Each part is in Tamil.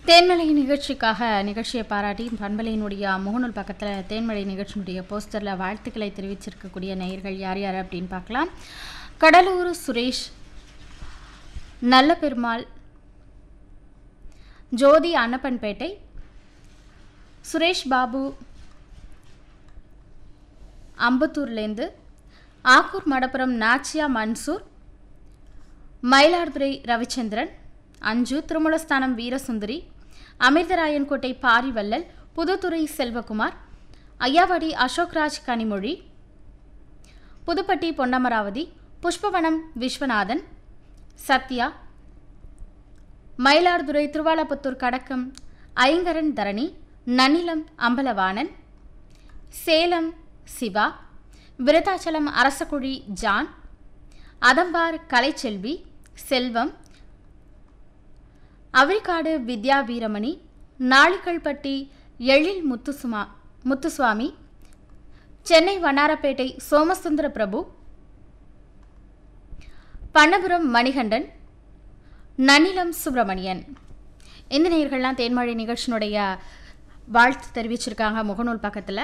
தேன்மலை நிகழ்ச்சிக்காக நிகழ்ச்சியை பாராட்டி பண்பலையினுடைய முகநூல் பக்கத்தில் தேன்மலை நிகழ்ச்சியினுடைய போஸ்டரில் வாழ்த்துக்களை தெரிவிச்சிருக்கக்கூடிய நேயர்கள் யார் யார் அப்படின்னு பார்க்கலாம் கடலூர் சுரேஷ் நல்ல பெருமாள் ஜோதி அன்னப்பன்பேட்டை சுரேஷ் பாபு அம்பத்தூர்லேருந்து ஆக்கூர் மடப்புரம் நாச்சியா மன்சூர் மயிலாடுதுறை ரவிச்சந்திரன் அஞ்சு திருமூலஸ்தானம் வீரசுந்தரி அமிர்தராயன்கோட்டை பாரிவள்ளல் புதுத்துறை செல்வகுமார் ஐயாவாடி அசோக்ராஜ் கனிமொழி புதுப்பட்டி பொன்னமராவதி புஷ்பவனம் விஸ்வநாதன் சத்யா மயிலாடுதுறை திருவாலப்புத்தூர் கடக்கம் ஐங்கரன் தரணி நன்னிலம் அம்பலவாணன் சேலம் சிவா விருத்தாச்சலம் அரசகுழி ஜான் அதம்பார் கலைச்செல்வி செல்வம் அவிழ்காடு வித்யா வீரமணி நாளிக்கல்பட்டி எழில் முத்துசுமா முத்துசுவாமி சென்னை வண்ணாரப்பேட்டை சோமசுந்தர பிரபு பண்ணபுரம் மணிகண்டன் நன்னிலம் சுப்பிரமணியன் இந்த நேயர்கள்லாம் தேன்மழை நிகழ்ச்சியினுடைய வாழ்த்து தெரிவிச்சிருக்காங்க முகநூல் பக்கத்தில்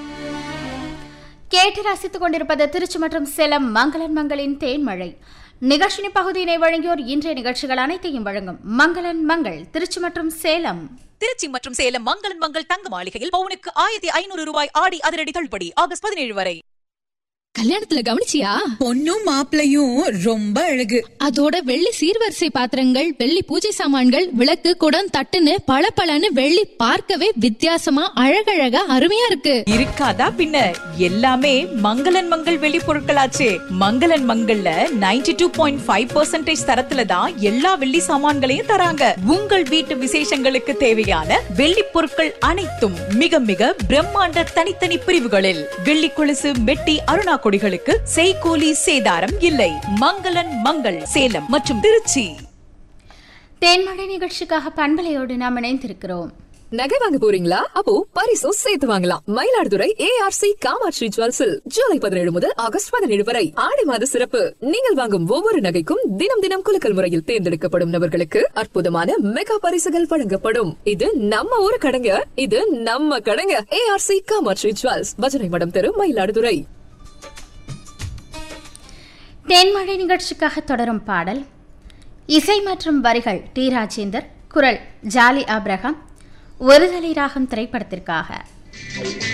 கேட்டு ரசித்துக் கொண்டிருப்பது திருச்சி மற்றும் சேலம் மங்களன் மங்களின் தேன்மழை நிகழ்ச்சியின் பகுதியினை வழங்கியோர் இன்றைய நிகழ்ச்சிகள் அனைத்தையும் வழங்கும் மங்களன் மங்கள் திருச்சி மற்றும் சேலம் திருச்சி மற்றும் சேலம் மங்களன் மங்கள் தங்க மாளிகையில் பவுனுக்கு ஆயிரத்தி ஐநூறு ரூபாய் ஆடி அதிரடி தள்ளுபடி ஆகஸ்ட் பதினேழு வரை கல்யாணத்துல கவனிச்சியா பொண்ணும் மாப்பிளையும் ரொம்ப அழகு அதோட வெள்ளி சீர்வரிசை பாத்திரங்கள் வெள்ளி பூஜை சாமான்கள் விளக்கு குடம் தட்டுன்னு பளபளன்னு வெள்ளி பார்க்கவே வித்தியாசமா அழகழகா அருமையா இருக்கு இருக்காதா பின்ன எல்லாமே மங்களன் மங்கள் வெளி பொருட்களாச்சே மங்களன் மங்கள்ல 92.5% டூ பாயிண்ட் ஃபைவ் பர்சன்டேஜ் தரத்துல தான் எல்லா வெள்ளி சாமான்களையும் தராங்க உங்கள் வீட்டு விசேஷங்களுக்கு தேவையான வெள்ளி பொருட்கள் அனைத்தும் மிக மிக பிரம்மாண்ட தனித்தனி பிரிவுகளில் வெள்ளி கொலுசு மெட்டி அருணா கொடிகளுக்கு செய்கூலி சேதாரம் இல்லை மங்களன் மங்கள் சேலம் மற்றும் திருச்சி தேன்மழை நிகழ்ச்சிக்காக பண்பலையோடு நாம் இணைந்திருக்கிறோம் நகை வாங்க போறீங்களா அப்போ பரிசும் சேர்த்து வாங்கலாம் மயிலாடுதுறை ஏஆர்சி காமாட்சி ஜுவல்ஸில் ஜூலை பதினேழு முதல் ஆகஸ்ட் பதினேழு வரை ஆடி மாத சிறப்பு நீங்கள் வாங்கும் ஒவ்வொரு நகைக்கும் தினம் தினம் குலுக்கல் முறையில் தேர்ந்தெடுக்கப்படும் நபர்களுக்கு அற்புதமான மெகா பரிசுகள் வழங்கப்படும் இது நம்ம ஊரு கடைங்க இது நம்ம கடைங்க ஏஆர்சி காமாட்சி ஜுவல்ஸ் பஜனை மடம் தெரு மயிலாடுதுறை தேன்மழை நிகழ்ச்சிக்காக தொடரும் பாடல் இசை மற்றும் வரிகள் டி ராஜேந்தர் குரல் ஜாலி ஆப்ரஹாம் ஒருதலை ராகம் திரைப்படத்திற்காக